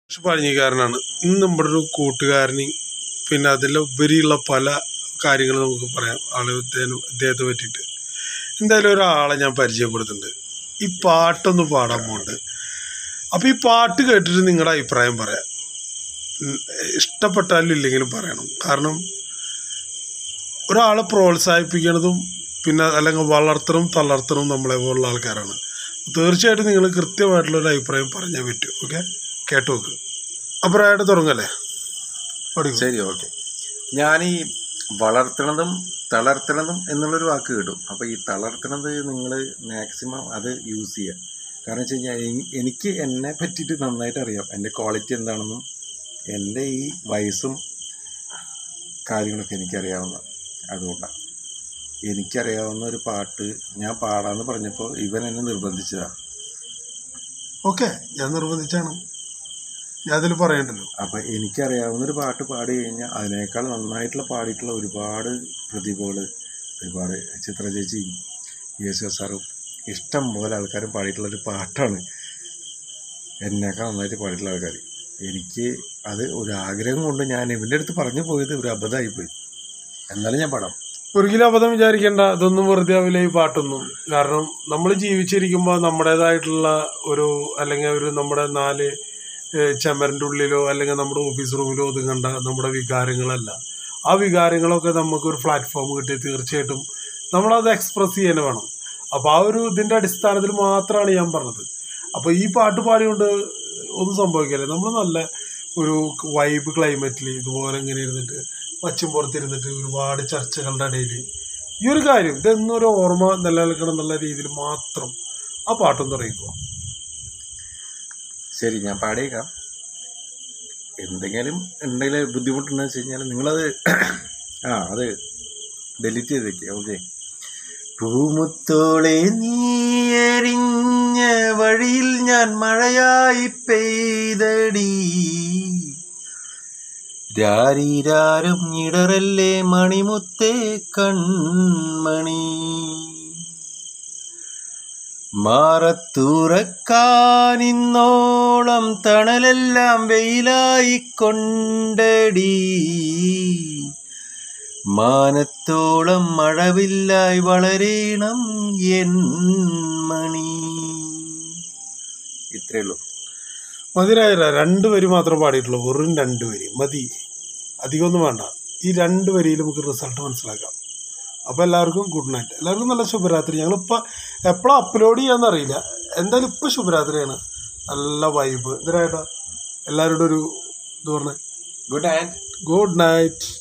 പക്ഷെ പഴഞ്ഞിക്കാരനാണ് ഇന്ന് നമ്മുടെ ഒരു കൂട്ടുകാരന് പിന്നെ അതിലുപരിയുള്ള പല കാര്യങ്ങളും നമുക്ക് പറയാം ആള് ഇദ്ദേഹം ഇദ്ദേഹത്തെ പറ്റിയിട്ട് എന്തായാലും ഒരാളെ ഞാൻ പരിചയപ്പെടുത്തുന്നുണ്ട് ഈ പാട്ടൊന്ന് പാടാൻ പോകുന്നുണ്ട് അപ്പോൾ ഈ പാട്ട് കേട്ടിട്ട് നിങ്ങളുടെ അഭിപ്രായം പറയാം ഉം, ഇഷ്ടപ്പെട്ടാലും ഇല്ലെങ്കിലും പറയണം കാരണം ഒരാളെ പ്രോത്സാഹിപ്പിക്കണതും പിന്നെ അല്ലെങ്കിൽ വളർത്തണം തളർത്തണം നമ്മളെ പോലുള്ള ആൾക്കാരാണ് തീർച്ചയായിട്ടും നിങ്ങൾ കൃത്യമായിട്ടുള്ള ഒരു അഭിപ്രായം പറഞ്ഞേ പറ്റൂ ഓക്കെ കേട്ടു നോക്ക് അഭിപ്രായമായിട്ട് തുടങ്ങല്ലേ പഠിക്കും ശരി ഓക്കെ ഞാൻ ഈ വളർത്തണതും തളർത്തണതും എന്നുള്ളൊരു വാക്ക് കിട്ടും അപ്പോൾ ഈ തളർത്തണത് നിങ്ങൾ മാക്സിമം അത് യൂസ് ചെയ്യുക കാരണം വെച്ച് കഴിഞ്ഞാൽ എനി- എനിക്ക് എന്നെ പറ്റിയിട്ട് നന്നായിട്ട് അറിയാം എൻ്റെ ക്വാളിറ്റി എന്താണെന്നും എൻ്റെ ഈ വയസ്സും കാര്യങ്ങളൊക്കെ എനിക്കറിയാവുന്ന അതുകൊണ്ടാണ് എനിക്കറിയാവുന്ന ഒരു പാട്ട് ഞാൻ പാടാമെന്ന് പറഞ്ഞപ്പോൾ ഇവൻ എന്നെ നിർബന്ധിച്ചതാണ് ഓക്കെ ഞാൻ നിർബന്ധിച്ചാണ് ഞാൻ അതിൽ പറയണ്ടല്ലോ അപ്പം എനിക്കറിയാവുന്ന ഒരു പാട്ട് പാടി കഴിഞ്ഞാൽ അതിനേക്കാൾ നന്നായിട്ടുള്ള പാടിയിട്ടുള്ള ഒരുപാട് പ്രതിഭകൾ ഒരുപാട് ചിത്ര ചേച്ചിയും യേശു സാറും ഇഷ്ടം പോലെ ആൾക്കാർ പാടിയിട്ടുള്ള ഒരു പാട്ടാണ് എന്നേക്കാൾ നന്നായിട്ട് പാടിയിട്ടുള്ള ആൾക്കാർ എനിക്ക് അത് ഒരു ആഗ്രഹം കൊണ്ട് ഞാൻ ഇവൻ്റെ അടുത്ത് പറഞ്ഞു പോയത് ഒരു അബദ്ധമായി പോയി എന്നാലും ഞാൻ പാടാം ഒരിക്കലും അബദ്ധം വിചാരിക്കേണ്ട ഇതൊന്നും വെറുതെ ആവില്ല ഈ പാട്ടൊന്നും കാരണം നമ്മൾ ജീവിച്ചിരിക്കുമ്പോൾ നമ്മുടേതായിട്ടുള്ള ഒരു അല്ലെങ്കിൽ ഒരു നമ്മുടെ നാല് ഏഹ്, ചമരിൻ്റെ ഉള്ളിലോ അല്ലെങ്കിൽ നമ്മുടെ ഓഫീസ് റൂമിലോ ഒതുങ്ങണ്ട നമ്മുടെ വികാരങ്ങളല്ല ആ വികാരങ്ങളൊക്കെ നമുക്ക് ഒരു പ്ലാറ്റ്ഫോം കിട്ടി തീർച്ചയായിട്ടും നമ്മളത് എക്സ്പ്രസ് ചെയ്യാൻ വേണം അപ്പോൾ ആ ഒരു ഇതിൻ്റെ അടിസ്ഥാനത്തിൽ മാത്രമാണ് ഞാൻ പറഞ്ഞത് അപ്പോൾ ഈ പാട്ട് പാടിക്കൊണ്ട് ഒന്നും സംഭവിക്കില്ല നമ്മൾ നല്ല ഒരു വൈബ് ക്ലൈമറ്റിൽ ഇതുപോലെ ഇങ്ങനെ ഇരുന്നിട്ട് പച്ചും പുറത്തിരുന്നിട്ട് ഒരുപാട് ചർച്ചകളുടെ ഇടയിൽ ഈ ഒരു കാര്യം ഇതെന്നും ഒരു ഓർമ്മ നിലനിൽക്കണം എന്നുള്ള രീതിയിൽ മാത്രം ആ പാട്ടൊന്ന് തുടങ്ങിക്കോ ശരി ഞാൻ പാടിയേക്കാം എന്തെങ്കിലും എന്തെങ്കിലും ബുദ്ധിമുട്ടുണ്ടെന്ന് വെച്ച് കഴിഞ്ഞാൽ നിങ്ങളത് ആ അത് ഡിലീറ്റ് ചെയ്ത് വെക്കുക ഓക്കെ പൂമുത്തോളെ നീ എറിഞ്ഞ വഴിയിൽ ഞാൻ മഴയായി പെയ്തടി രാരിരാരും ഇടറല്ലേ മണിമുത്തേ കൺമണി മാറത്തൂറക്കാനിന്നോളം തണലെല്ലാം വെയിലായി കൊണ്ടടി മാനത്തോളം മഴവില്ലായി വളരേണം എൻ മണി ഇത്രേ ഉള്ളൂ മതിരായ രണ്ട് വരി മാത്രം പാടിയിട്ടുള്ളൂ വെറും രണ്ട് വരി മതി അധികമൊന്നും വേണ്ട ഈ രണ്ട് വരിയിൽ നമുക്ക് റിസൾട്ട് മനസ്സിലാക്കാം അപ്പോൾ എല്ലാവർക്കും ഗുഡ് നൈറ്റ് എല്ലാവർക്കും നല്ല ശുഭരാത്രി ഞങ്ങളിപ്പോൾ എപ്പോഴാണ് അപ്ലോഡ് ചെയ്യാന്ന് അറിയില്ല എന്തായാലും ഇപ്പോൾ ശുഭരാത്രിയാണ് നല്ല വൈബ് എന്തിനായിട്ടാ എല്ലാവരുടെ ഒരു ഇത് പറഞ്ഞേ ഗുഡ് നൈറ്റ് ഗുഡ് നൈറ്റ്